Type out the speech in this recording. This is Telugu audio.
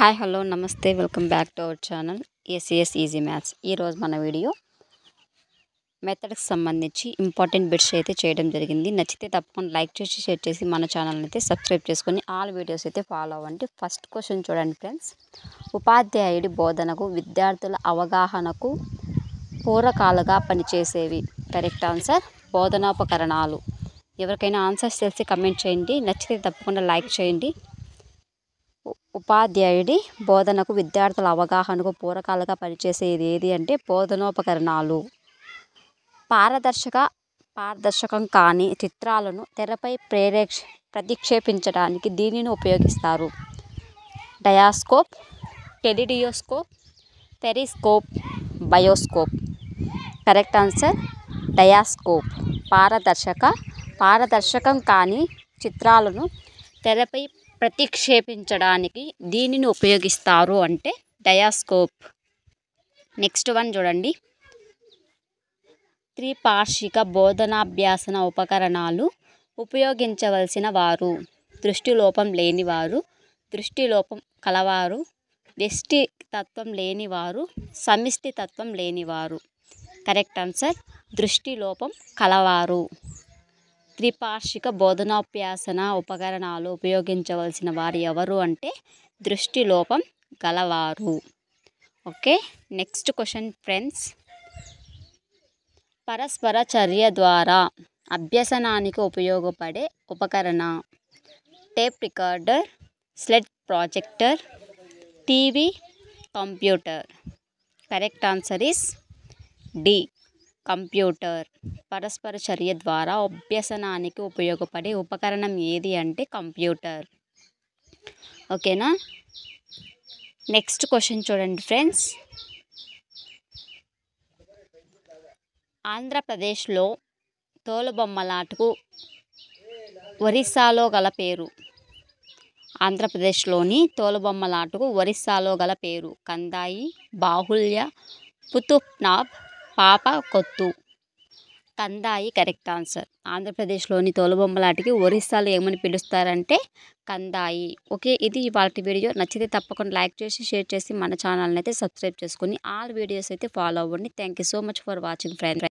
హాయ్ హలో నమస్తే welcome back to our channel ACS easy maths ఈరోజు మన వీడియో మెథడ్కి సంబంధించి ఇంపార్టెంట్ బిట్స్ అయితే చేయడం జరిగింది నచ్చితే తప్పకుండా లైక్ చేసి షేర్ చేసి మన ఛానల్ని అయితే సబ్స్క్రైబ్ చేసుకొని ఆల్ వీడియోస్ అయితే ఫాలో అవ్వండి ఫస్ట్ క్వశ్చన్ చూడండి ఫ్రెండ్స్ ఉపాధ్యాయుడి బోధనకు విద్యార్థుల అవగాహనకు పూరకాలుగా పనిచేసేవి కరెక్ట్ ఆన్సర్ బోధనోపకరణాలు ఎవరికైనా ఆన్సర్స్ తెలిసి కమెంట్ చేయండి నచ్చితే తప్పకుండా లైక్ చేయండి ఉ- ఉపాధ్యాయుడి బోధనకు విద్యార్థుల అవగాహనకు పూరకాలుగా పనిచేసేది ఏది అంటే బోధనోపకరణాలు పారదర్శక పారదర్శకం కాని చిత్రాలను తెరపై ప్రేరేక్ష ప్రతిక్షేపించడానికి దీనిని ఉపయోగిస్తారు diascope teleidoscope periscope bioscope correct answer diascope పారదర్శక పారదర్శకం కాని చిత్రాలను తెరపై ప్రతిక్షేపించడానికి దీనిని ఉపయోగిస్తారు అంటే డయాస్కోప్ నెక్స్ట్ వన్ చూడండి త్రిపార్షిక బోధనాభ్యాసన ఉపకరణాలు ఉపయోగించవలసిన వారు దృష్టిలోపం లేనివారు దృష్టిలోపం కలవారు వ్యష్టి తత్వం లేనివారు సమిష్టి తత్వం లేనివారు కరెక్ట్ ఆన్సర్ దృష్టిలోపం కలవారు త్రిపార్షిక బోధనాభ్యాసన ఉపకరణాలు ఉపయోగించవలసిన వారు ఎవరు అంటే దృష్టిలోపం గలవారు ఓకే నెక్స్ట్ క్వశ్చన్ ఫ్రెండ్స్ పరస్పర చర్య ద్వారా అభ్యసనానికి ఉపయోగపడే ఉపకరణ tape recorder slide projector TV computer correct answer is the computer పరస్పర చర్య ద్వారా అభ్యసనానికి ఉపయోగపడే ఉపకరణం ఏది అంటే కంప్యూటర్ ఓకేనా నెక్స్ట్ క్వశ్చన్ చూడండి ఫ్రెండ్స్ ఆంధ్రప్రదేశ్లో తోలుబొమ్మలాటకు ఒరిస్సాలో గల పేరు ఆంధ్రప్రదేశ్లోని తోలుబొమ్మలాటకు ఒరిస్సాలో గల పేరు కందాయి బాహుల్య పుతుప్నాబ్ పాప కొత్తు కందాయి కరెక్ట్ ఆన్సర్ ఆంధ్రప్రదేశ్లోని తోలుబొమ్మలాటికి ఒరిస్సాలో ఏమని పిలుస్తారంటే కందాయి ఓకే ఇది ఇవాళ వీడియో నచ్చితే తప్పకుండా లైక్ చేసి షేర్ చేసి మన ఛానల్ని అయితే సబ్స్క్రైబ్ చేసుకొని ఆల్ వీడియోస్ అయితే ఫాలో అవ్వండి thank you so much for watching friend